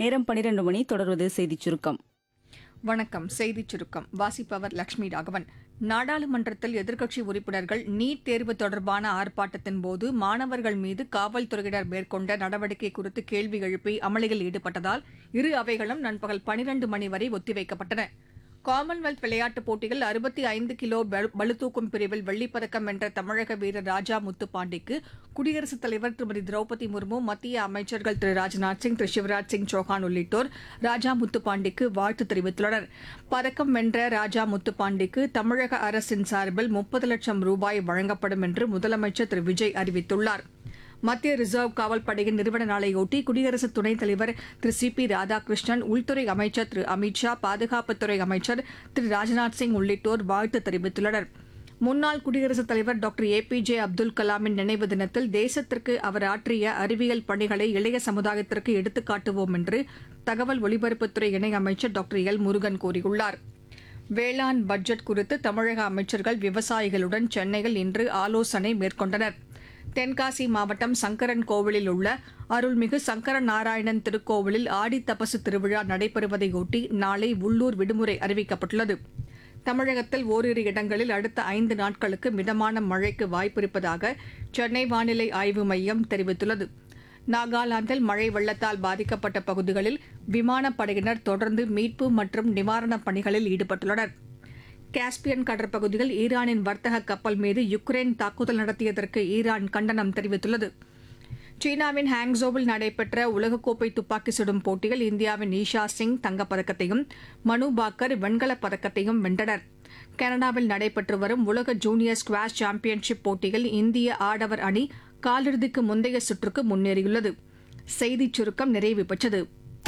நேரம் பனிரெண்டு மணி தொடர்வது செய்திச் சுருக்கம் வணக்கம் செய்திச் சுருக்கம் வாசிப்பவர் லட்சுமி ராகவன் நாடாளுமன்றத்தில் எதிர்க்கட்சி உறுப்பினர்கள் நீட் தேர்வு தொடர்பான ஆர்ப்பாட்டத்தின் போது மாணவர்கள் மீது காவல்துறையினர் மேற்கொண்ட நடவடிக்கை குறித்து கேள்வி எழுப்பி அமளியில் ஈடுபட்டதால் இரு அவைகளும் நண்பகல் பனிரண்டு மணி வரை ஒத்திவைக்கப்பட்டன காமன்வெல்த் விளையாட்டுப் போட்டியில் அறுபத்தி ஐந்து கிலோ பளு- பளுதூக்கும் பிரிவில் வெள்ளிப்பதக்கம் வென்ற தமிழக வீரர் ராஜா முத்துப்பாண்டிக்கு குடியரசுத் தலைவர் திருமதி திரௌபதி முர்மு மத்திய அமைச்சர்கள் திரு ராஜ்நாத் சிங் திரு சிவராஜ் சிங் சௌஹான் உள்ளிட்டோர் ராஜா முத்துப்பாண்டிக்கு வாழ்த்து தெரிவித்துள்ளனர் பதக்கம் வென்ற ராஜா முத்துப்பாண்டிக்கு தமிழக அரசின் சார்பில் முப்பது லட்சம் ரூபாய் வழங்கப்படும் என்று முதலமைச்சர் திரு விஜய் அறிவித்துள்ளார் மத்திய ரிசர்வ் காவல் படையின் நிறுவன நாளையொட்டி குடியரசு துணைத் தலைவர் திரு சி பி ராதாகிருஷ்ணன் உள்துறை அமைச்சர் திரு அமித்ஷா பாதுகாப்புத்துறை அமைச்சர் திரு ராஜ்நாத் சிங் உள்ளிட்டோர் வாழ்த்து தெரிவித்துள்ளனர் முன்னாள் குடியரசுத் தலைவர் doctor A P J Abdul கலாமின் நினைவு தினத்தில் தேசத்திற்கு அவர் ஆற்றிய அறிவியல் பணிகளை இளைய சமுதாயத்திற்கு எடுத்துக்காட்டுவோம் என்று தகவல் ஒலிபரப்புத்துறை இணையமைச்சர் டாக்டர் எல் முருகன் கூறியுள்ளார் வேளாண் பட்ஜெட் குறித்து தமிழக அமைச்சர்கள் விவசாயிகளுடன் சென்னையில் இன்று ஆலோசனை மேற்கொண்டனர் தென்காசி மாவட்டம் சங்கரன் கோவிலில் உள்ள அருள்மிகு சங்கர நாராயணன் திருக்கோவிலில் ஆடி தபசு திருவிழா நடைபெறுவதையொட்டி நாளை உள்ளூர் விடுமுறை அறிவிக்கப்பட்டுள்ளது தமிழகத்தில் ஓரிரு இடங்களில் அடுத்த ஐந்து நாட்களுக்கு மிதமான மழைக்கு வாய்ப்பிருப்பதாக சென்னை வானிலை ஆய்வு மையம் தெரிவித்துள்ளது நாகாலாந்தில் மழை வெள்ளத்தால் பாதிக்கப்பட்ட பகுதிகளில் விமானப்படையினர் தொடர்ந்து மீட்பு மற்றும் நிவாரணப் பணிகளில் ஈடுபட்டுள்ளனர் காஸ்பியன் கடற்பகுதியில் ஈரானின் வர்த்தக கப்பல் மீது யுக்ரைன் தாக்குதல் நடத்தியதற்கு ஈரான் கண்டனம் தெரிவித்துள்ளது சீனாவின் ஹாங்ஸோவில் நடைபெற்ற உலகக்கோப்பை துப்பாக்கி சுடும் போட்டியில் இந்தியாவின் ஈஷா சிங் தங்கப்பதக்கத்தையும் மனு பாக்கர் வெண்கலப் பதக்கத்தையும் வென்றனர் கனடாவில் நடைபெற்று வரும் உலக ஜூனியர் ஸ்குவாஷ் சாம்பியன்ஷிப் போட்டியில் இந்திய ஆடவர் அணி காலிறுதிக்கு முந்தைய சுற்றுக்கு முன்னேறியுள்ளது செய்திச் சுருக்கம் நிறைவு பெற்றது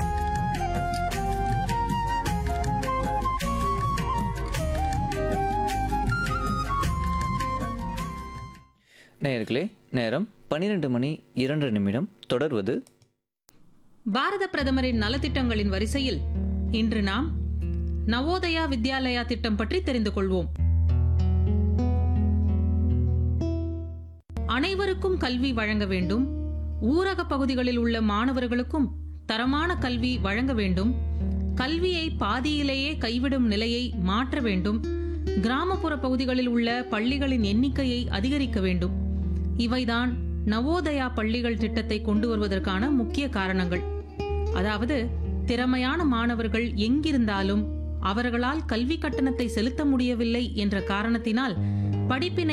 நேயர்களே நேரம் பன்னிரண்டு மணி இரண்டு நிமிடம் தொடர்வது பாரத பிரதமரின் நலத்திட்டங்களின் வரிசையில் இன்று நாம் நவோதயா வித்யாலயா திட்டம் பற்றி தெரிந்து கொள்வோம் அனைவருக்கும் கல்வி வழங்க வேண்டும் ஊரக பகுதிகளில் உள்ள மாணவர்களுக்கும் தரமான கல்வி வழங்க வேண்டும் கல்வியை பாதியிலேயே கைவிடும் நிலையை மாற்ற வேண்டும் கிராமப்புற பகுதிகளில் உள்ள பள்ளிகளின் எண்ணிக்கையை அதிகரிக்க வேண்டும் இவைதான் நவோதயா பள்ளிகள் திட்டத்தை கொண்டு வருவதற்கான முக்கிய காரணங்கள் அதாவது திறமையான மாணவர்கள் எங்கிருந்தாலும் அவர்களால் கல்வி கட்டணத்தை செலுத்த முடியவில்லை என்ற காரணத்தினால் படிப்பினை